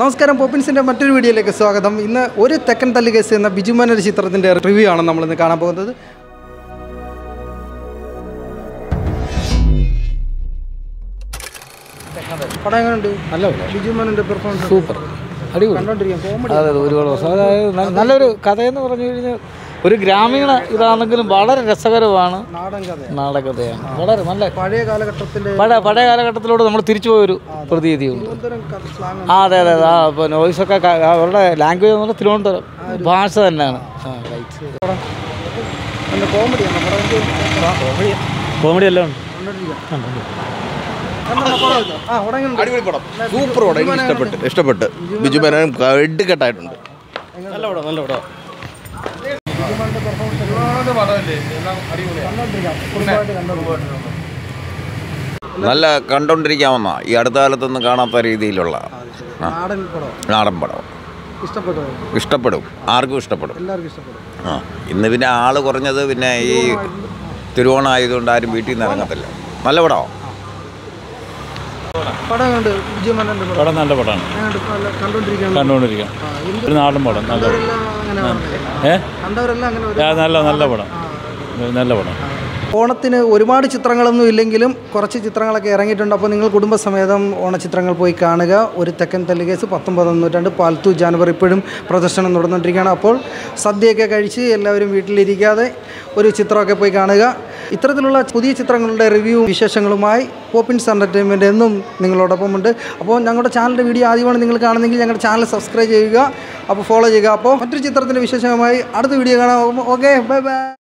നമസ്കാരം പോപ്പിൻസിൻ്റെ മറ്റൊരു വീഡിയോയിലേക്ക് സ്വാഗതം ഇന്ന് ഒരു തെക്കൻ തല്ല് കേസ് എന്ന ബിജുമൻ ഒരു ചിത്രത്തിൻ്റെ റിവ്യൂ ആണ് നമ്മളിന്ന് കാണാൻ പോകുന്നത് പടം എങ്ങനെയുണ്ട് നല്ല പടം. ബിജുമോനൻ്റെ പെർഫോമൻസ് സൂപ്പർ അടിപൊളി കണ്ടോണ്ടിരിക്കാം കോമഡി അതെ അതെ ഒരുപാട് ദിവസം അതായത് ന- നല്ലൊരു കഥയെന്ന് പറഞ്ഞു കഴിഞ്ഞാൽ ഒരു ഗ്രാമീണ ഇതാണെങ്കിലും വളരെ രസകരമാണ് നാടൻ കഥ നാടകഥയാണ് വളരെ നല്ല പഴയ കാലഘട്ടത്തിൻ്റെ പഴയ പഴയ കാലഘട്ടത്തിലൂടെ നമ്മൾ തിരിച്ചു പോയൊരു പ്രതീതിയുണ്ട് തിരുവനന്തപുരം സ്ലാങ് ആ അതെ അതെ ആ ഇപ്പോൾ നോയ്സൊക്കെ ക- അവരുടെ ലാംഗ്വേജ് എന്ന് പറഞ്ഞാൽ തിരുവനന്തപുരം ഭാഷ തന്നെയാണ് ആ റൈറ്റ് നല്ല കോമഡിയാണ് പടം കോമഡി എല്ലാം ഉണ്ട് ആ പടം എങ്ങനെയുണ്ട്? അടിപൊളി പടം സൂപ്പർ പടം എനിക്ക് ഇഷ്ടപ്പെട്ട് ഇഷ്ടപ്പെട്ട് ബിജു മേനോൻ വെടിക്കെട്ടായിട്ടുണ്ട് നല്ല പടം നല്ല പടം കുടുംബമായിട്ട് കണ്ടോണ്ടിരിക്കാം. നല്ല കണ്ടോണ്ടിരിക്കാവുന്ന ഈ അടുത്ത കാലത്തൊന്നും കാണാത്ത രീതിയിലുള്ള നാടൻ പടം നാടൻ പടം ഇഷ്ടപ്പെട്ടോ ഇഷ്ടപ്പെടും ആർക്കും ഇഷ്ടപ്പെടും എല്ലാവർക്കും ഇഷ്ടപ്പെടും ആ ഇന്ന് പിന്നെ ആള് കുറഞ്ഞത് പിന്നെ ഈ തിരുവോണം ആയതുകൊണ്ട് ആരും വീട്ടിൽ നിന്ന് ഇറങ്ങത്തില്ല നല്ല പടം പടം കണ്ട് ബിജുമേനോൻ്റെ പടം പടം നല്ല പടമാണ് എങ്ങനെയുണ്ട്? നല്ല കണ്ടോണ്ടിരിക്കാൻ കണ്ടുകൊണ്ടിരിക്കാം ആ, എന്ത് ഒരു നാടൻ പടം നല്ല പടം കണ്ടവരെല്ലാം അങ്ങനെ പറഞ്ഞത്. ഏ കണ്ടവരെല്ലാം അങ്ങനെ ഒരു- ആ, നല്ല നല്ല പടം നല്ല പടം ഓണത്തിന് ഒരുപാട് ചിത്രങ്ങളൊന്നും ഇല്ലെങ്കിലും കുറച്ച് ചിത്രങ്ങളൊക്കെ ഇറങ്ങിയിട്ടുണ്ട് അപ്പോൾ നിങ്ങൾ കുടുംബസമേതം ഓണച്ചിത്രങ്ങൾ പോയി കാണുക ഒരു തെക്കൻ തല്ലുകേസ് പത്തൊമ്പതാം നൂറ്റാണ്ട് പാൽത്തു ജാനുവർ ഇപ്പോഴും പ്രദർശനം നടന്നുകൊണ്ടിരിക്കുകയാണ് അപ്പോൾ സദ്യയൊക്കെ കഴിച്ച് എല്ലാവരും വീട്ടിലിരിക്കാതെ ഒരു ചിത്രമൊക്കെ പോയി കാണുക ഇത്തരത്തിലുള്ള പുതിയ ചിത്രങ്ങളുടെ റിവ്യൂ വിശേഷങ്ങളുമായി പോപ്പിൻസ് എൻ്റർടൈൻമെൻറ്റ് എന്നും നിങ്ങളോടൊപ്പമുണ്ട് അപ്പോൾ ഞങ്ങളുടെ ചാനലിൻ്റെ വീഡിയോ ആദ്യമാണ് നിങ്ങൾ കാണുന്നെങ്കിൽ ഞങ്ങളുടെ ചാനൽ സബ്സ്ക്രൈബ് ചെയ്യുക അപ്പോൾ ഫോളോ ചെയ്യുക അപ്പോൾ മറ്റൊരു ചിത്രത്തിൻ്റെ വിശേഷമായി അടുത്ത വീഡിയോ കാണാം ഓക്കെ ബൈ ബൈ